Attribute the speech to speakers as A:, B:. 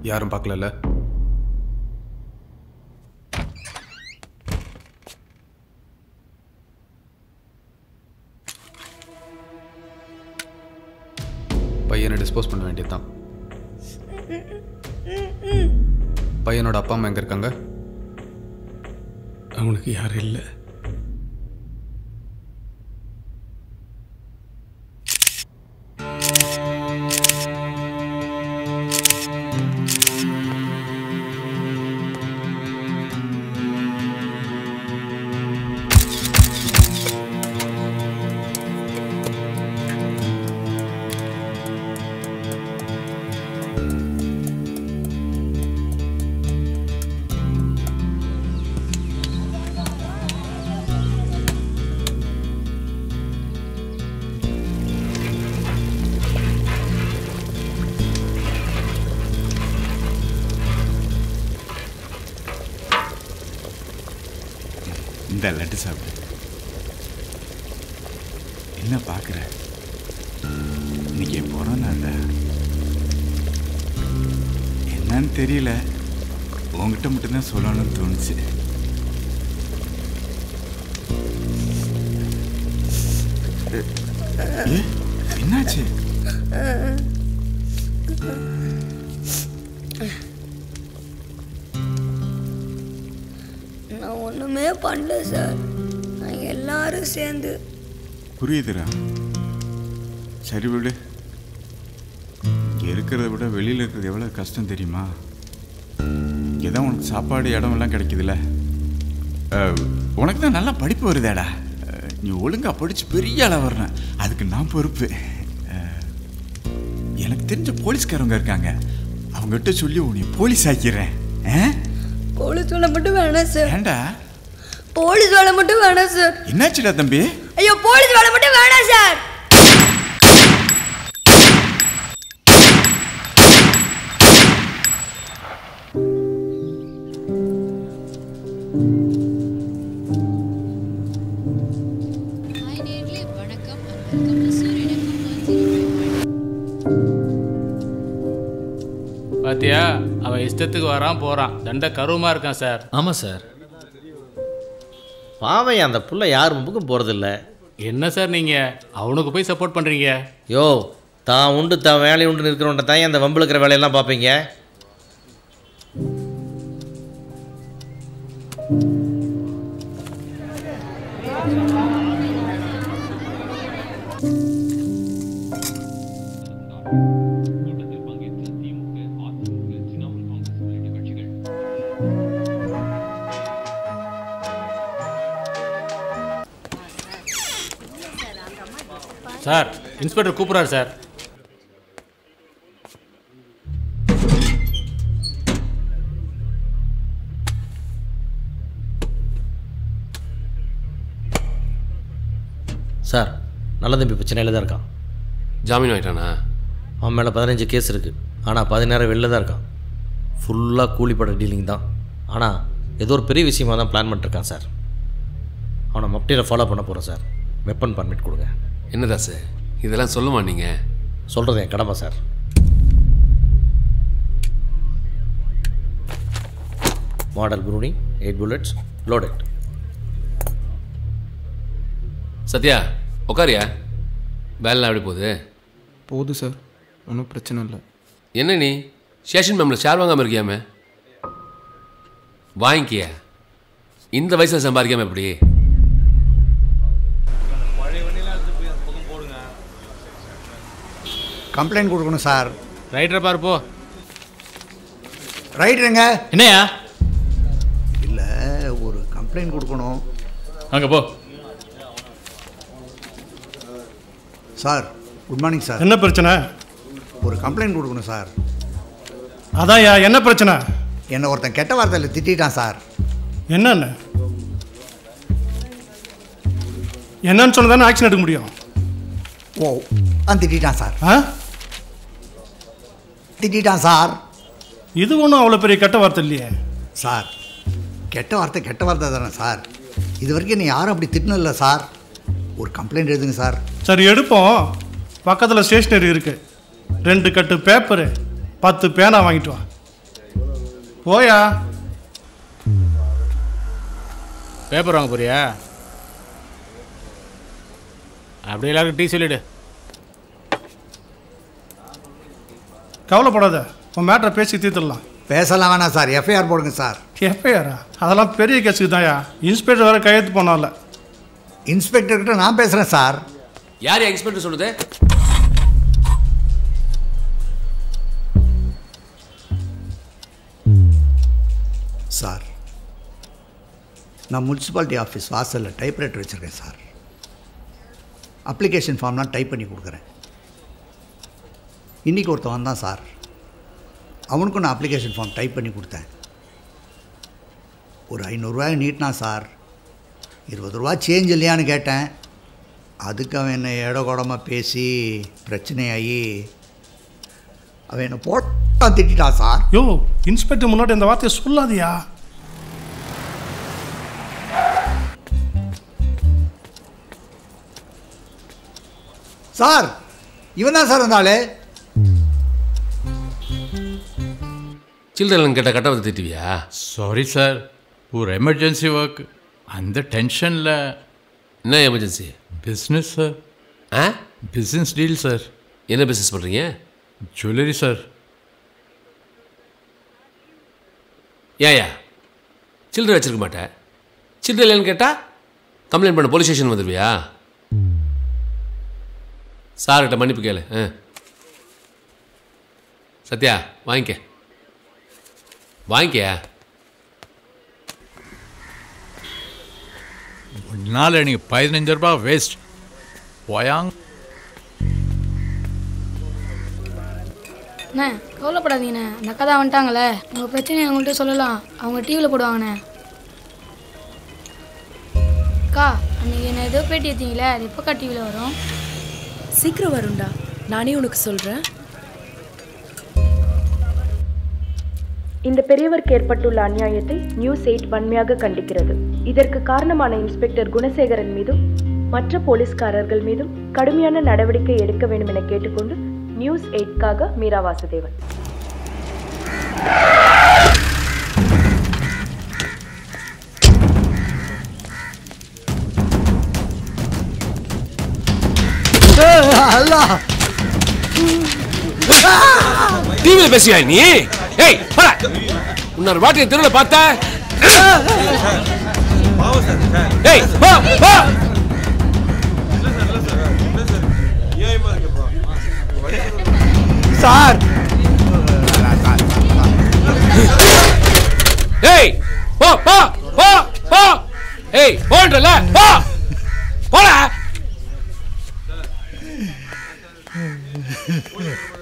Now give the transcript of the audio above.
A: யாரும் பார்க்கலல்ல பையனை டிஸ்போஸ் பண்ண வேண்டியதுதான் பையனோட அப்பா அம்மா எங்க இருக்காங்க
B: அவனுக்கு யாரும் இல்லை
C: இந்த லட்டு சாப்பிடு என்ன பார்க்குற இன்னைக்கு என் பிறந்த என்னன்னு தெரியல உங்ககிட்ட மட்டும்தான் சொல்லணும்னு தோணுச்சு ஏ, என்னாச்சு
D: நான் ஒன்றுமே பண்ணல சார் நான் எல்லாரும் சேர்ந்து
C: புரியுதுடா சரி விடு இங்கே இருக்கிறத விட வெளியில் இருக்கிறது எவ்வளோ கஷ்டம் தெரியுமா இங்கே தான் உனக்கு சாப்பாடு இடம் எல்லாம் கிடைக்குதுல்ல அஹ், உனக்கு தான் நல்லா படிப்பு வருதேடா அஹ், நீ ஒழுங்காக படித்து பெரிய ஆளாக வரணும் அதுக்கு நான் பொறுப்பு அஹ், எனக்கு தெரிஞ்ச போலீஸ்காரங்க இருக்காங்க அவங்ககிட்ட சொல்லி உன்னை போலீஸ் ஆக்கிறேன் ஆ?
D: போலீஸ் வேலை மட்டும் வேணாம் சார்
C: ஏன்டா
D: போலீஸ் வேலை மட்டும் வேணாம் சார்
C: என்னாச்சுடா தம்பி
D: ஐயோ போலீஸ் வேலை மட்டும் வேணாம் சார்
E: ஹாய் நேர்களே வணக்கம் and welcome to சூரியன் FM 105.
F: பாத்தியா அவன் இஷ்டத்துக்கு வரான் போறான் தண்ட கருவமா இருக்கான் சார்
G: ஆமாம் சார் பாவம் அந்த புள்ள யார் மும்புக்கும் போகிறதில்ல
F: என்ன சார் நீங்க அவனுக்கு போய் சப்போர்ட் பண்றீங்க
G: யோ தான் உண்டு தான் வேலை உண்டு இருக்கிறவன்ட்ட தான் அந்த வம்பு இருக்கிற வேலையெல்லாம் பார்ப்பீங்க
F: சார் இன்ஸ்பெக்டர் கூப்பிடுறாரு சார்
G: சார் நல்ல தம்பி இப்போ சென்னையில் தான் இருக்கான்
H: ஜாமீன் வாங்கிட்டானா
G: அவன் மேலே பதினஞ்சு கேஸ் இருக்குது ஆனால் பதினாறு வெளில தான் இருக்கான் ஃபுல்லாக கூலிப்பட டீலிங் தான் ஆனால் ஏதோ ஒரு பெரிய விஷயமா தான் பிளான் பண்ணிட்டுருக்கான் சார் அவனை மப்டியில் ஃபாலோ பண்ண போகிறோம் சார் வெப்பன் பர்மிட் கொடுங்க
H: என்னதா சார் இதெல்லாம் சொல்லுமா நீங்கள்
G: சொல்கிறது என் கடமை சார் மாடல் ப்ரூனி எயிட் புல்லட்ஸ் லோடட்
H: சத்யா உட்காரியா வேலைலாம் எப்படி போகுது
A: போகுது சார் ஒன்றும் பிரச்சனை இல்லை
H: என்ன நீ ஸ்டேஷன் மேமில் ஷேர் வாங்காமல் இருக்கியாமே வாங்கிக்கிய இந்த வயசில் சம்பாதிக்காம எப்படி
I: கம்ப்ளைண்ட் கொடுக்கணும் சார்
F: ரைட்டரை பாரு போ
I: ரைட்டுங்க
F: என்னையா
I: இல்லை ஒரு கம்ப்ளைண்ட் கொடுக்கணும்
F: அங்கே போ
I: சார் குட் மார்னிங் சார்
B: என்ன பிரச்சனை
I: ஒரு கம்ப்ளைண்ட் கொடுக்கணும் சார்
B: அதான்யா என்ன பிரச்சனை
I: என்னை ஒருத்தன் கெட்ட வார்த்தையில் திட்டான் சார்
B: என்னன்னு என்னன்னு சொன்னா தானே ஆக்ஷன் எடுக்க முடியும்
I: ஓ அவன் திட்டான் சார்
B: ஆ
I: திட்டான் சார்
B: இது ஒன்றும் அவ்வளோ பெரிய கெட்ட வார்த்தை இல்லையே
I: சார் கெட்ட வார்த்தை கெட்ட வார்த்தை தானே சார் இது வரைக்கும் நீ யாரும் அப்படி திட்டினதில்ல சார் ஒரு கம்ப்ளைண்ட் எழுதுங்க சார்
B: சரி எடுப்போம் பக்கத்தில் ஸ்டேஷ்னரி இருக்கு ரெண்டு கட்டு பேப்பரு பத்து பேனா வாங்கிட்டு வா போயா
F: பேப்பர் வாங்க போறியா அப்படியே எல்லாருக்கும் டீ சொல்லிடு
B: கவலைப்படாத உன் மேட்டரை பேசி தீர்த்துடலாம்
I: பேசலாம் வேணாம் சார் எஃப்ஐஆர் போடுங்க சார்
B: எஃப்ஐஆரா அதெல்லாம் பெரிய கேஸுக்கு தான்யா இன்ஸ்பெக்டர் வேறு கையெழுத்து போனால
I: இன்ஸ்பெக்டர்கிட்ட நான் பேசுகிறேன் சார்
H: யார் எக்ஸ்பெக்ட் சொல்லுது
I: சார் நான் முனிசிபாலிட்டி ஆஃபீஸ் வாசலில் டைப்ரைட்டர் வச்சுருக்கேன் சார் அப்ளிகேஷன் ஃபார்ம்லாம் டைப் பண்ணி கொடுக்குறேன் இன்றைக்கி ஒருத்தன் வந்தான் சார் அவனுக்கும் நான் அப்ளிகேஷன் ஃபார்ம் டைப் பண்ணி கொடுத்தேன் ஒரு ஐநூறுரூவாய் நீட்டினா சார் இருபது ரூபா சேஞ்ச் இல்லையான்னு கேட்டேன் அதுக்கு அவன் என்னை இடகுடமாக பேசி பிரச்சனையாகி அவன் என்னை போட்டா திட்டான் சார்
B: யோ இன்ஸ்பெக்டர் முன்னாடி இந்த வார்த்தையை சொல்லாதியா
I: சார் இவன் தான் சார் வந்தாள்
H: சில்ட்ரன் கேட்ட கட்ட வந்து திட்டுவியா
J: சாரி சார் ஒரு எமர்ஜென்சி ஒர்க் அந்த டென்ஷனில்
H: என்ன எமர்ஜென்சி
J: பிஸ்னஸ் சார்
H: ஆ
J: பிஸ்னஸ் டீல் சார்
H: என்ன பிஸ்னஸ் பண்ணுறீங்க
J: ஜுவல்லரி சார்
H: ஏயா சில்லறை வச்சிருக்க மாட்டேன் சில்லறை இல்லைன்னு கேட்டால் கம்ப்ளைண்ட் பண்ண போலீஸ் ஸ்டேஷன் வந்துடுவியா சார்கிட்ட மன்னிப்பு கேளு ஆ சத்யா வாங்கிக்க வாங்கிக்க
J: ஒன்றால் எனக்கு பதினஞ்சு ரூபாய் வேஸ்ட் போயாங்
K: அண்ணே கவலைப்படாதீங்கண்ணே அந்த அக்கா தான் வந்துட்டாங்களே உங்கள் பிரச்சனையை அவங்கள்ட்ட சொல்லலாம் அவங்க டிவியில் போடுவாங்கண்ணே அக்கா அன்னைக்கு என்ன ஏதோ பேட்டி எடுத்தீங்களே அது எப்போக்கா டிவியில் வரும்
L: சீக்கிரம் வரும்டா நானே உனக்கு சொல்கிறேன்
M: இந்த பெரியவருக்கு ஏற்பட்டுள்ள அநியாயத்தை நியூஸ் எயிட் வன்மையாக கண்டிக்கிறது இதற்கு காரணமான இன்ஸ்பெக்டர் குணசேகரன் மீதும் மற்ற போலீஸ்காரர்கள் மீதும் கடுமையான நடவடிக்கை எடுக்க வேண்டும் என கேட்டுக்கொண்டு நியூஸ் எயிட்காக மீரா வாசுதேவன்
I: அல்லா
H: டிவியில் பேசியா நீ ஏய் போடா இன்னொரு வாட்டி தெருவில் பார்த்த ஏய் போ போ
I: சார்
H: ஏய் போ போ போ போ ஏய் போன்றல போ போடா